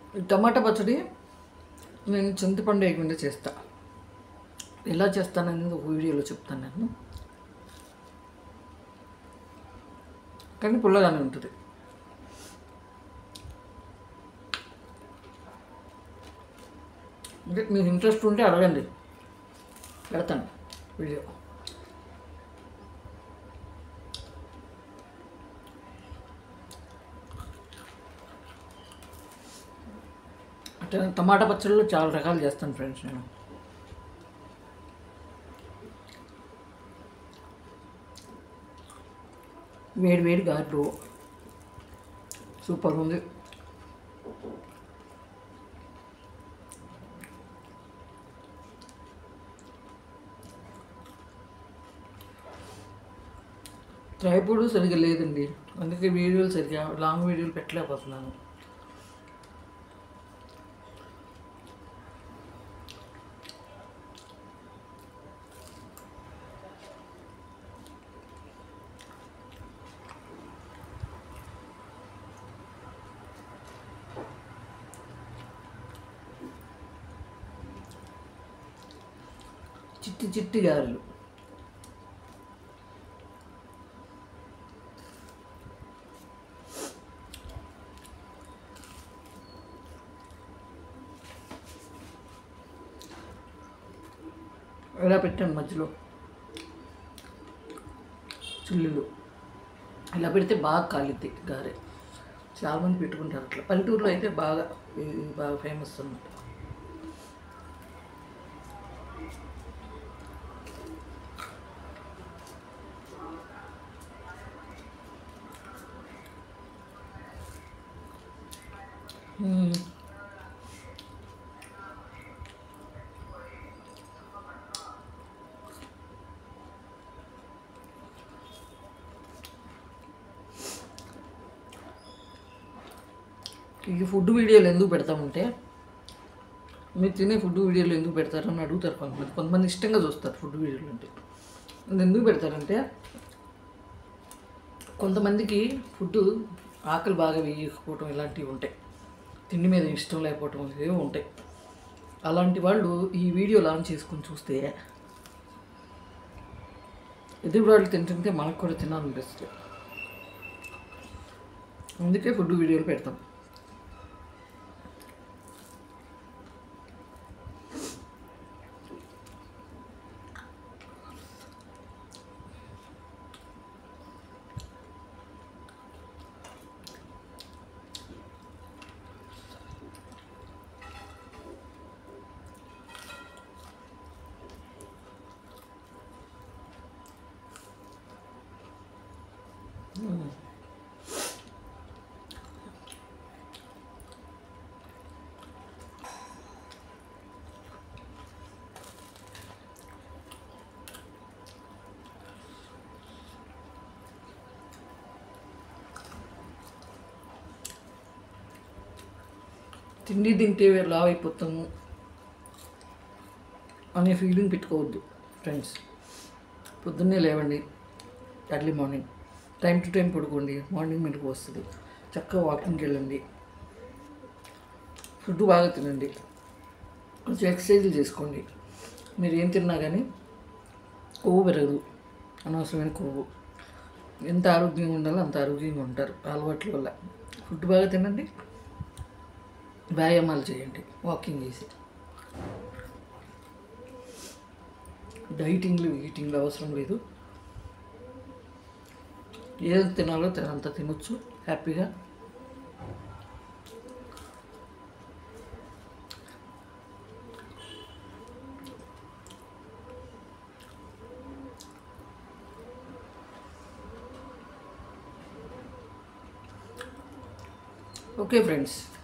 ఈ టమాటా పచ్చడి నేను చింతపండు వేయకుండా చేస్తా ఎలా చేస్తాననేది ఒక వీడియోలో చెప్తాను నేను కానీ పుల్లగానే ఉంటుంది అంటే మీకు ఇంట్రెస్ట్ ఉంటే అడగండి పెడతాను వీడియో అంటే టమాటా పచ్చళ్ళు చాలా రకాలు చేస్తాను ఫ్రెండ్స్ నేను వేడి వేడి గారెలు సూపర్ ఉంది ట్రైపోడ్ సరిగ్గా లేదండి అందుకే వీడియోలు సరిగ్గా లాంగ్ వీడియోలు పెట్టలేకపోతున్నాను చిట్టి చిట్టి గారెలు ఇలా పెట్టాను మధ్యలో చిల్లులు ఇలా పెడితే బాగా కాలిద్ది గారె చాలామంది పెట్టుకుంటారు అట్లా పల్లెటూరులో అయితే బాగా ఇది బాగా ఫేమస్ అన్నమాట మ్మ్. ఈ ఫుడ్ వీడియోలు ఎందుకు పెడతామంటే మీరు తినే ఫుడ్ వీడియోలు ఎందుకు పెడతారని అడుగుతారు కొంతమంది కొంతమంది ఇష్టంగా చూస్తారు ఫుడ్ వీడియోలు అంటే అది ఎందుకు పెడతారంటే కొంతమందికి ఫుడ్ ఆకలి బాగా వేయకపోవటం ఇలాంటివి ఉంటాయి తిండి మీద ఇష్టం లేకపోవటం ఇవే ఉంటాయి అలాంటి వాళ్ళు ఈ వీడియో లాంచ్ చేసుకొని చూస్తే ఎదురు వాళ్ళు తింటుంటే మనకు కూడా తినాలనిపిస్తుంది అందుకే ఫుడ్ వీడియోలు పెడతాం తిండి తింటే లావ్ అయిపోతాము అనే ఫీలింగ్ పెట్టుకోవద్దు ఫ్రెండ్స్ పొద్దున్నే లేవండి early morning time to time పడుకోండి మార్నింగ్ మీకు వస్తుంది చక్కగా వాకింగ్కి వెళ్ళండి ఫుడ్ బాగా తినండి కొంచెం ఎక్సర్సైజులు చేసుకోండి మీరు ఏం తిన్నా కానీ కొవ్వు పెరగదు అనవసరమైన కొవ్వు ఎంత ఆరోగ్యంగా ఉండాలో అంత ఆరోగ్యంగా ఉంటారు అలవాట్ల వల్ల ఫుడ్ బాగా తినండి వ్యాయామాలు చేయండి వాకింగ్ చేసి డైటింగ్లు ఈటింగ్లు అవసరం లేదు ఏది తినాలో అంత తినొచ్చు హ్యాపీగా ఓకే ఫ్రెండ్స్